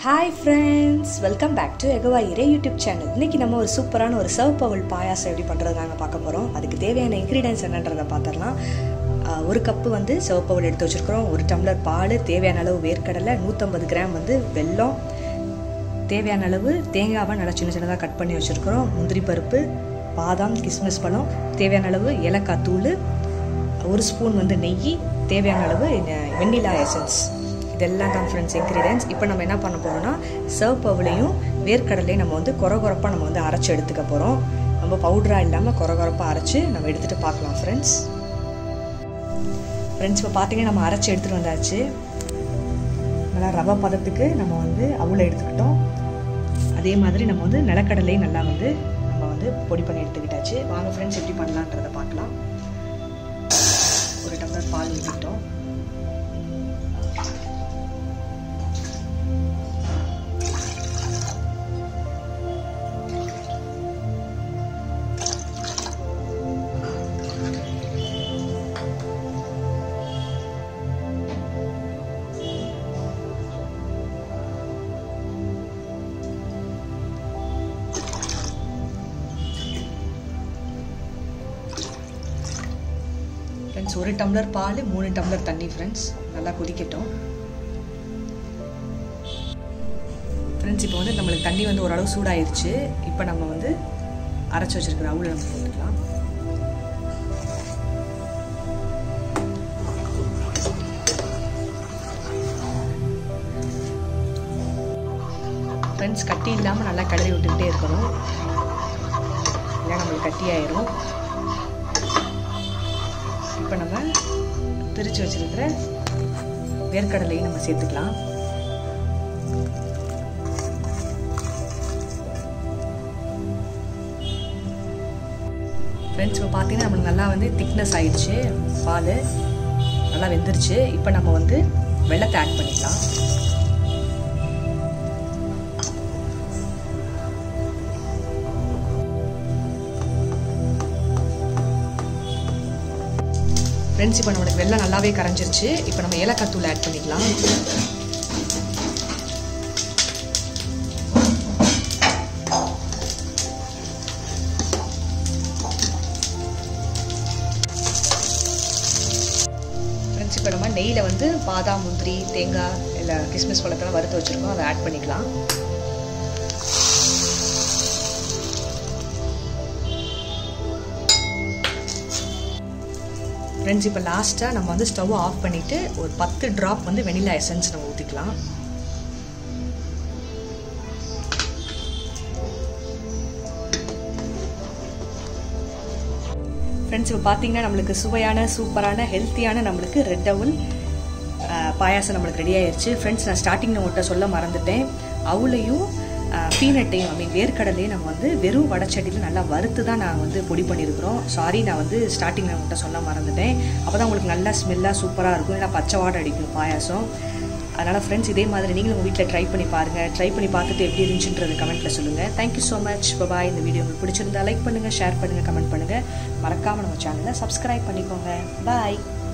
hi friends welcome back to எகவா இரே YouTube channel இன்னைக்கு நம்ம ஒரு சூப்பரான ஒரு சர்வ் பவுல் பாயாசம் எப்படி பண்ணுறது நாங்கள் பார்க்க போகிறோம் அதுக்கு தேவையான இன்க்ரீடியன்ஸ் என்னன்றதை பார்த்துடலாம் ஆஹ் ஒரு கப்பு வந்து சிவப்பவுல் எடுத்து வச்சுருக்கிறோம் ஒரு டம்ளர் பால் தேவையான அளவு வேர்க்கடலை நூற்றம்பது கிராம் வந்து வெல்லம் தேவையான அளவு தேங்காவை நல்லா சின்ன சின்னதாக கட் பண்ணி வச்சுருக்கிறோம் முந்திரி பருப்பு பாதாம் கிஸ்மிஸ் பழம் தேவையான அளவு ஏலக்காய் தூள் ஒரு ஸ்பூன் வந்து நெய் தேவையான அளவு வெண்ணிலா எசன்ஸ் இதெல்லாம் தான் ஃப்ரெண்ட்ஸ் இன்க்ரீடியன்ஸ் இப்போ நம்ம என்ன பண்ண போகிறோம்னா சர்வ் பவுலையும் வேர்க்கடலையும் நம்ம வந்து கொர கொரப்பாக நம்ம வந்து அரைச்சி எடுத்துக்க போகிறோம் நம்ம பவுடராக இல்லாமல் கொர கொரப்பாக அரைச்சி நம்ம எடுத்துகிட்டு பார்க்கலாம் ஃப்ரெண்ட்ஸ் ஃப்ரெண்ட்ஸ் இப்போ பார்த்தீங்கன்னா நம்ம அரைச்சி எடுத்துகிட்டு வந்தாச்சு நல்லா ரவை பதத்துக்கு நம்ம வந்து அவுளை எடுத்துக்கிட்டோம் அதே மாதிரி நம்ம வந்து நிலக்கடலையும் நல்லா வந்து நம்ம வந்து பொடி பண்ணி எடுத்துக்கிட்டாச்சு வாங்க ஃப்ரெண்ட்ஸ் எப்படி பண்ணலான்றதை பார்க்கலாம் ஒரு டம்ளர் பால் ஊற்றிக்கிட்டோம் ஃப்ரெண்ட்ஸ் ஒரு டம்ளர் பால் மூணு டம்ளர் தண்ணி ஃப்ரெண்ட்ஸ் நல்லா கொதிக்கட்டும் ஃப்ரெண்ட்ஸ் இப்போ வந்து நம்மளுக்கு தண்ணி வந்து ஓரளவு சூடாயிருச்சு இப்போ நம்ம வந்து அரைச்சி வச்சிருக்கிற அவுளை நம்ம போட்டுக்கலாம் ஃப்ரெண்ட்ஸ் கட்டி இல்லாமல் நல்லா கிளறி விட்டுக்கிட்டே இருக்கணும் இல்லை நம்மளுக்கு கட்டி ஆயிரும் இப்போ நம்ம திரிச்சு வச்சிருக்கிற வேர்க்கடலையும் நம்ம சேர்த்துக்கலாம் ஃப்ரெண்ட்ஸ் இப்போ பார்த்தீங்கன்னா நம்மளுக்கு நல்லா வந்து திக்னஸ் ஆயிடுச்சு பால் நல்லா வெந்துருச்சு இப்போ நம்ம வந்து வெள்ளத்தை ஆட் பண்ணிக்கலாம் ஃப்ரெண்ட்ஸ் இப்போ நம்மளுக்கு வெள்ளம் நல்லாவே கரைஞ்சிருச்சு இப்போ நம்ம ஏலக்காய் தூள் ஆட் பண்ணிக்கலாம் ஃப்ரெண்ட்ஸ் இப்போ நம்ம நெய்யில் வந்து பாதாம் முந்திரி தேங்காய் இல்லை கிஸ்மிஸ் பழத்தெல்லாம் வறுத்து வச்சுருக்கோம் அதை ஆட் பண்ணிக்கலாம் ஃப்ரெண்ட்ஸ் இப்போ லாஸ்ட்டாக நம்ம வந்து ஸ்டவ் ஆஃப் பண்ணிவிட்டு ஒரு பத்து ட்ராப் வந்து வெனிலா எசன்ஸ் நம்ம ஊற்றிக்கலாம் ஃப்ரெண்ட்ஸ் இப்போ பார்த்தீங்கன்னா நம்மளுக்கு சுவையான சூப்பரான ஹெல்த்தியான நம்மளுக்கு ரெட் டவுல் பாயாசம் நம்மளுக்கு ரெடி ஆயிடுச்சு ஃப்ரெண்ட்ஸ் நான் ஸ்டார்டிங்கில் உங்கள்கிட்ட சொல்ல மறந்துட்டேன் அவளையும் பீனட்டையும் ஐ மீன் வேர்க்கடலையும் நம்ம வந்து வெறும் வடச்சட்டியில் நல்லா வறுத்து தான் நான் வந்து பொடி பண்ணியிருக்கிறோம் சாரி நான் வந்து ஸ்டார்டிங்கில் உங்கள்கிட்ட சொல்ல மறந்துட்டேன் அப்போ தான் உங்களுக்கு நல்லா ஸ்மெல்லாக சூப்பராக இருக்கும் இல்லை பச்சை வாடை அடிக்கும் பாயாசம் அதனால் ஃப்ரெண்ட்ஸ் இதே மாதிரி நீங்களும் உங்கள் வீட்டில் ட்ரை பண்ணி பாருங்கள் ட்ரை பண்ணி பார்த்துட்டு எப்படி இருந்துச்சுன்றது கமெண்ட்டில் சொல்லுங்கள் தேங்க்யூ ஸோ மச் பபாய் இந்த வீடியோ உங்களுக்கு பிடிச்சிருந்தா லைக் பண்ணுங்கள் ஷேர் பண்ணுங்கள் கமெண்ட் பண்ணுங்கள் மறக்காமல் நம்ம சேனலை சப்ஸ்கிரைப் பண்ணிக்கோங்க பாய்